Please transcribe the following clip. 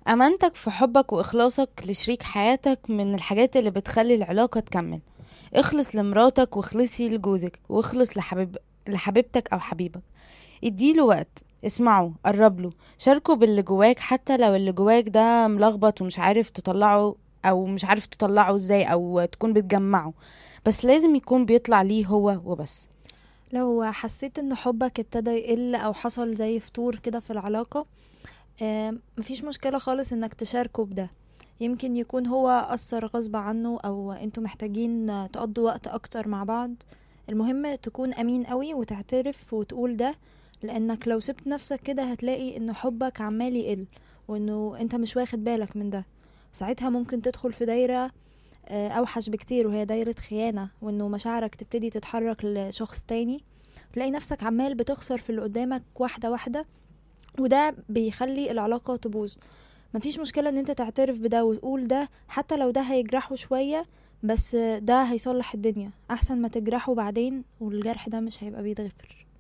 أمانتك في حبك وإخلاصك لشريك حياتك من الحاجات اللي بتخلي العلاقة تكمل اخلص لمراتك واخلصي لجوزك واخلص لحبيب لحبيبتك أو حبيبك اديله وقت اسمعه قربله شاركه باللي جواك حتى لو اللي جواك ده ملخبط ومش عارف تطلعه أو مش عارف تطلعه ازاي أو تكون بتجمعه بس لازم يكون بيطلع ليه هو وبس لو حسيت ان حبك ابتدى يقل او حصل زي فتور كده في العلاقة آم، مفيش مشكلة خالص انك تشاركه بده يمكن يكون هو أثر غصب عنه او انتوا محتاجين تقضوا وقت اكتر مع بعض المهم تكون امين قوي وتعترف وتقول ده لانك لو سبت نفسك كده هتلاقي ان حبك عمال يقل وانه انت مش واخد بالك من ده ساعتها ممكن تدخل في دايرة آه، اوحش بكتير وهي دايرة خيانة وانه مشاعرك تبتدي تتحرك لشخص تاني تلاقي نفسك عمال بتخسر في اللي قدامك واحدة واحدة وده بيخلي العلاقة تبوظ مفيش مشكلة ان انت تعترف بده وتقول ده حتى لو ده هيجرحه شوية بس ده هيصلح الدنيا احسن ما تجرحه بعدين والجرح ده مش هيبقى بيتغفر